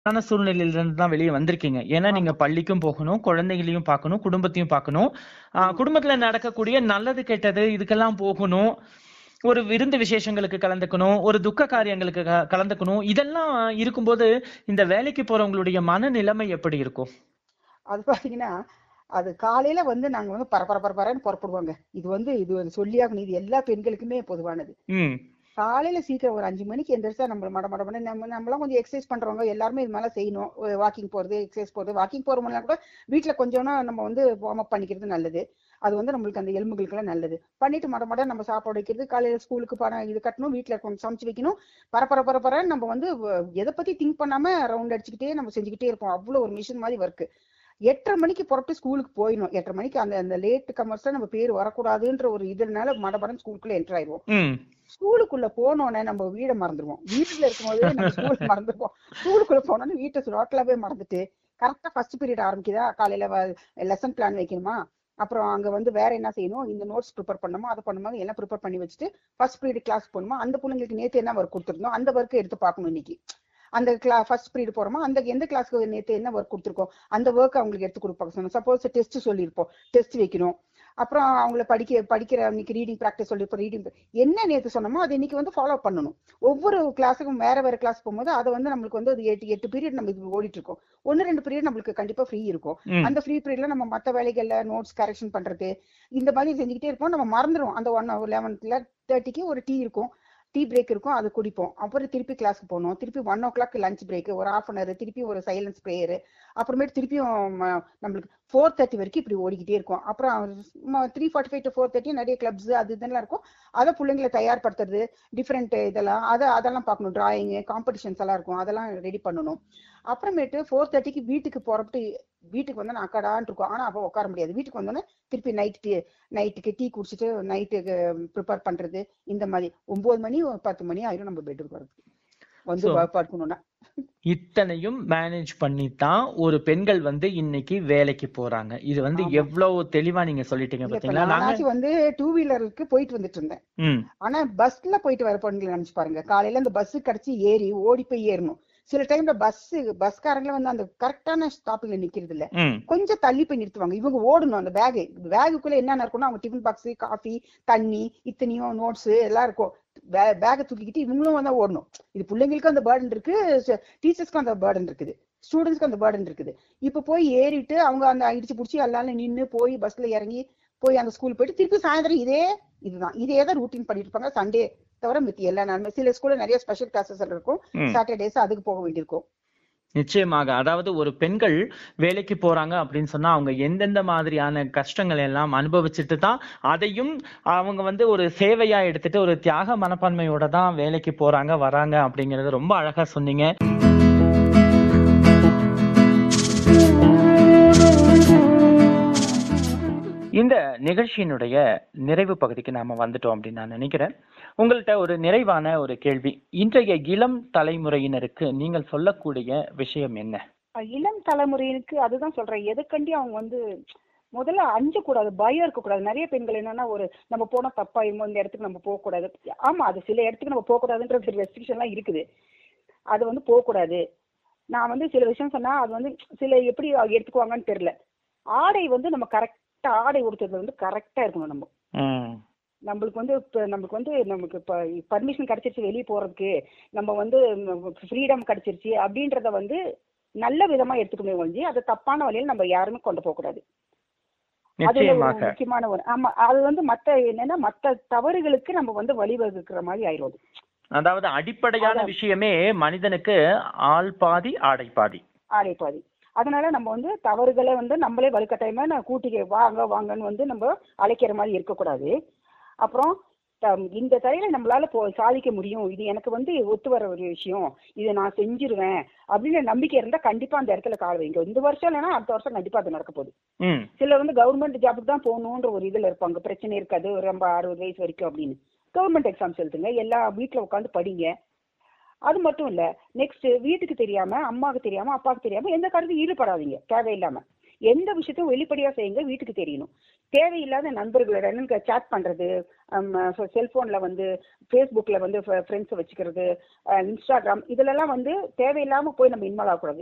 ஆன சூழ்நிலையில இருந்து தான் வெளியே வந்திருக்கீங்க ஏன்னா நீங்க பள்ளிக்கும் போகணும் குழந்தைகளையும் பார்க்கணும் குடும்பத்தையும் பார்க்கணும் ஆஹ் குடும்பத்துல நடக்கக்கூடிய நல்லது கெட்டது இதுக்கெல்லாம் போகணும் ஒரு விருந்து விசேஷங்களுக்கு கலந்துக்கணும் ஒரு துக்க காரியங்களுக்கு க- கலந்துக்கணும் இதெல்லாம் இருக்கும்போது இந்த வேலைக்கு போறவங்களுடைய மனநிலைமை எப்படி இருக்கும் அது பாத்தீங்கன்னா அது காலையில வந்து நாங்க வந்து பர பர பர பரன்னு புறப்படுவாங்க இது வந்து இது வந்து சொல்லியாகணும் இது எல்லா பெண்களுக்குமே பொதுவானது ம் காலையில சீக்கிரம் ஒரு அஞ்சு மணிக்கு எந்திரிச்சா நம்ம மட மட மட நம்ம நம்மளாம் கொஞ்சம் எக்ஸசைஸ் பண்றவங்க எல்லாருமே இது மேல செய்யணும் வாக்கிங் போறது எக்ஸசைஸ் போறது வாக்கிங் போறோம்னா கூட வீட்டுல கொஞ்சம்னா நம்ம வந்து வார்ம் அப் பண்ணிக்கிறது நல்லது அது வந்து நம்மளுக்கு அந்த எலும்புகளுக்கு எல்லாம் நல்லது பண்ணிட்டு மட மட நம்ம சாப்பாடு வைக்கிறது காலையில ஸ்கூலுக்கு பணம் இது கட்டணும் வீட்டுல கொஞ்சம் சமைச்சு வைக்கணும் பரபர பரபரன்னு நம்ம வந்து வ- எதை பத்தி திங்க் பண்ணாம ரவுண்ட் அடிச்சுக்கிட்டே நம்ம செஞ்சுக்கிட்டே இருப்போம் அவ்வளவு ஒரு மிஷின் மாதிரி ஒர்க் எட்டரை மணிக்கு புறப்பட்டு ஸ்கூலுக்கு போயிடணும் எட்டரை மணிக்கு அந்த அந்த லேட் கமர்ஸ்ல நம்ம பேர் வரக்கூடாதுன்ற ஒரு இதனால மடமடன்னு ஸ்கூலுக்குள்ள என்டர் ஆயிடுவோம் ம் ஸ்கூலுக்குள்ள போனோடனே நம்ம வீட மறந்துடுவோம் வீட்டுல இருக்கும்போது நம்ம ஸ்கூல் மறந்துடுவோம் ஸ்கூலுக்குள்ள போனோடனே வீட்டை ரோட்லவே மறந்துட்டு கரெக்டா ஃபர்ஸ்ட் பீரியட் ஆரம்பிக்குதா காலையில லெசன் பிளான் வைக்கணுமா அப்புறம் அங்க வந்து வேற என்ன செய்யணும் இந்த நோட்ஸ் ப்ரிப்பேர் பண்ணணுமா அதை பண்ணும்போது எல்லாம் ப்ரிப்பேர் பண்ணி வச்சுட்டு ஃபர்ஸ்ட் பீரியட் கிளாஸ் போகணுமா அந்த பிள்ளைங்களுக்கு நேத்து என்ன ஒர்க் கொடுத்துருந்தோம் அந்த ஒர்க்கை எடுத்து பார்க்கணும் இன்னைக்கு அந்த கிளா ஃபர்ஸ்ட் பீரியட் போறோமா அந்த எந்த கிளாஸ்க்கு நேத்து என்ன ஒர்க் கொடுத்துருக்கோம் அந்த ஒர்க் அவங்களுக்கு எடுத்து கொடுப்பாங்க சொன்னோம் சப்போஸ் டெஸ்ட் சொல்லியிருப்போம் டெஸ்ட் வைக்கணும் அப்புறம் அவங்கள படிக்க படிக்கிற இன்னைக்கு ரீடிங் ப்ராக்டிஸ் சொல்லியிருப்போம் ரீடிங் என்ன நேத்து சொன்னோமோ அது இன்னைக்கு வந்து ஃபாலோ பண்ணணும் ஒவ்வொரு கிளாஸுக்கும் வேற வேற கிளாஸ் போகும்போது அதை வந்து நம்மளுக்கு வந்து அது எட்டு எட்டு பீரியட் நம்ம இது ஓடிட்டு இருக்கோம் ஒன்னு ரெண்டு பீரியட் நம்மளுக்கு கண்டிப்பா ஃப்ரீ இருக்கும் ம் அந்த ஃப்ரீ பீரியட்ல நம்ம மத்த வேலைகள்ல நோட்ஸ் கரெக்ஷன் பண்றது இந்த மாதிரி செஞ்சுக்கிட்டே இருப்போம் நம்ம மறந்துடும் அந்த ஒன் லெவன்த்ல தேர்ட்டிக்கு ஒரு டீ இருக்கும் டீ பிரேக் இருக்கும் அது குடிப்போம் அப்புறம் திருப்பி கிளாஸ்க்கு போகணும் திருப்பி one o'clock lunch break ஒரு ஹாஃப் அன் ஹவர் திருப்பி ஒரு சைலன்ஸ் ப்ரேயர் அப்புறமேட்டு திருப்பியும் ம, நம்மளுக்கு ஃபோர் தேர்ட்டி வரைக்கும் இப்படி ஓடிக்கிட்டே இருக்கும் அப்புறம் three forty five to four thirty நிறைய கிளப்ஸ் அது இதெல்லாம் இருக்கும் அதை பிள்ளைங்களை தயார்படுத்துறது டிஃப்ரெண்ட் இதெல்லாம் அதை அதெல்லாம் பார்க்கணும் டிராயிங் காம்படிஷன்ஸ் எல்லாம் இருக்கும் அதெல்லாம் ரெடி பண்ணணும் அப்புறமேட்டு ஃபோர் தேர்ட்டிக்கு வீட்டுக்கு புறப்பட்டு வீட்டுக்கு வந்து அக்கடான்னு இருக்கும் ஆனா அப்போ உட்கார முடியாது வீட்டுக்கு வந்தோடனே திருப்பி நைட்டு நைட்டுக்கு டீ குடிச்சிட்டு நைட்டுக்கு ப்ரிப்பேர் பண்றது இந்த மாதிரி ஒன்பது மணி ஒரு பத்து மணி ஆயிரும் நம்ம பெட்டுக்கு வரதுக்கு வந்து So- ப- படுக்கணும்னா இத்தனையும் மேனேஜ் பண்ணி தான் ஒரு பெண்கள் வந்து இன்னைக்கு வேலைக்கு போறாங்க இது வந்து ஆமா. எவ்வளவு தெளிவா நீங்க சொல்லிட்டீங்க இல்ல, இப்ப பாத்தீங்களா நாங்க நானாச்சும் வந்து டூ வீலருக்கு போயிட்டு வந்துட்டு இருந்தேன் ம் ஆனா பஸ்ல போயிட்டு வர பொண்ணுங்களை நினைச்சு பாருங்க காலையில அந்த பஸ் கிடைச்சி ஏறி ஓடி போய் ஏறணும் சில டைம்ல பஸ் பஸ்காரங்கள வந்து அந்த கரெக்டான ஸ்டாப்பிங்ல நிக்கிறது இல்ல ம் கொஞ்சம் தள்ளி போய் நிறுத்துவாங்க இவங்க ஓடணும் அந்த பேக் பேகுக்குள்ள என்னென்ன இருக்கும்னா அவங்க டிஃபன் பாக்ஸ் காஃபி தண்ணி இத்தனையும் நோட்ஸ் எல்லாம் இருக்கும் பேக்கை தூக்கிக்கிட்டு இவங்களும் வந்து ஓடணும் இது பிள்ளைங்களுக்கும் அந்த பேர்டன் இருக்கு டீச்சர்ஸ்க்கும் அந்த பேர்டன் இருக்குது ஸ்டூடெண்ட்ஸ்க்கும் அந்த பேர்டன் இருக்குது இப்ப போய் ஏறிட்டு அவங்க அந்த இடிச்சு புடிச்சு எல்லாரும் நின்னு போய் பஸ்ல இறங்கி போய் அந்த ஸ்கூல் போயிட்டு திருப்பி சாயந்தரம் இதே இதுதான் இதே தான் ரூட்டீன் பண்ணிட்டு இருப்பாங்க சண்டே தவிர மித்தி எல்லா நாளுமே சில ஸ்கூல்ல நிறைய ஸ்பெஷல் கிளாஸஸ் இருக்கும் ம். சாட்டர்டேஸ் அதுக்கு போக வேண்டியிருக்கும் நிச்சயமாக அதாவது ஒரு பெண்கள் வேலைக்கு போறாங்க அப்படின்னு சொன்னா அவங்க எந்தெந்த மாதிரியான கஷ்டங்கள் எல்லாம் அனுபவிச்சுட்டு தான் அதையும் அவங்க வந்து ஒரு சேவையா எடுத்துட்டு ஒரு தியாக மனப்பான்மையோட தான் வேலைக்கு போறாங்க வராங்க அப்படிங்கறது ரொம்ப அழகா சொன்னீங்க இந்த நிகழ்ச்சியினுடைய நிறைவு பகுதிக்கு நாம வந்துட்டோம் அப்படின்னு நான் நினைக்கிறேன் உங்கள்ட்ட ஒரு நிறைவான ஒரு கேள்வி இன்றைய இளம் தலைமுறையினருக்கு நீங்கள் சொல்லக்கூடிய விஷயம் என்ன அஹ் இளம் தலைமுறையினருக்கு அதுதான் சொல்றேன் எதுக்கண்டி அவங்க வந்து முதல்ல அஞ்சக்கூடாது பயம் இருக்கக்கூடாது நிறைய பெண்கள் என்னன்னா ஒரு நம்ம போனா தப்பாயிருமோ இந்த இடத்துக்கு நம்ம போகக்கூடாது ஆமா அது சில இடத்துக்கு நம்ம போகக்கூடாதுன்ற சில ரெஸ்ட்ரிக்ஷன் எல்லாம் இருக்குது அது வந்து போகக்கூடாது நான் வந்து சில விஷயம் சொன்னா அது வந்து சில எப்படி எடுத்துக்குவாங்கன்னு தெரியல ஆடை வந்து நம்ம கரெக்டா ஆடை உடுத்துறது வந்து கரெக்டா இருக்கணும் நம்ம ம் நம்மளுக்கு வந்து இப்போ நம்மளுக்கு வந்து நமக்கு இப்போ பர்மிஷன் கிடைச்சிருச்சு வெளியே போறதுக்கு நம்ம வந்து ஃப்ரீடம் கிடைச்சிருச்சு அப்படின்றத வந்து நல்ல விதமா எடுத்துக்கணும் ஒழிஞ்சு அது தப்பான வழியில் நம்ம யாருமே கொண்டு போக கூடாது அதுல ஒரு நிச்சயமாக முக்கியமான ஒரு ஆமா அது வந்து மத்த என்னன்னா மத்த தவறுகளுக்கு நம்ம வந்து வழிவகுக்கிற மாதிரி ஆயிரும் அது. அதாவது அடிப்படையான அதான். விஷயமே மனிதனுக்கு ஆள் பாதி ஆடை பாதி ஆடை பாதி அதனால நம்ம வந்து தவறுகளை வந்து நம்மளே வலுக்கட்டாயமா நான் கூட்டிக்க வாங்க வாங்கன்னு வந்து நம்ம அழைக்கிற மாதிரி இருக்கக்கூடாது அப்புறம் த- இந்த தடையில நம்மளால போ சாதிக்க முடியும் இது எனக்கு வந்து ஒத்து வர ஒரு விஷயம் இதை நான் செஞ்சிருவேன் அப்படின்னு நம்பிக்கை இருந்தா கண்டிப்பா அந்த இடத்துல கால் வைங்க இந்த வருஷம் இல்லைன்னா அடுத்த வருஷம் கண்டிப்பா அது நடக்க போகுது ம் சிலர் வந்து கவர்மெண்ட் ஜாபுக்கு தான் போகணுன்ற ஒரு இதுல இருப்பாங்க பிரச்சனை இருக்காது ஒரு ரொம்ப அறுபது வயசு வரைக்கும் அப்படின்னு கவர்மெண்ட் எக்ஸாம்ஸ் எழுதுங்க எல்லா வீட்ல உட்காந்து படிங்க அது மட்டும் இல்ல நெக்ஸ்ட் வீட்டுக்கு தெரியாம அம்மாவுக்கு தெரியாம அப்பாவுக்கு தெரியாம எந்த காரியத்தையும் ஈடுபடாதீங்க தேவையில்லாம எந்த விஷயத்தையும் வெளிப்படையா செய்யுங்க வீட்டுக்கு தெரியணும் தேவையில்லாத நண்பர்களுடன் சேட் பண்றது செல்போன்ல வந்து ஃபேஸ்புக்ல வந்து ஃப்ரெண்ட்ஸ் வச்சுக்கிறது இன்ஸ்டாகிராம் இதுலலாம் வந்து தேவையில்லாம போய் நம்ம இன்வால்வ் ஆகக்கூடாது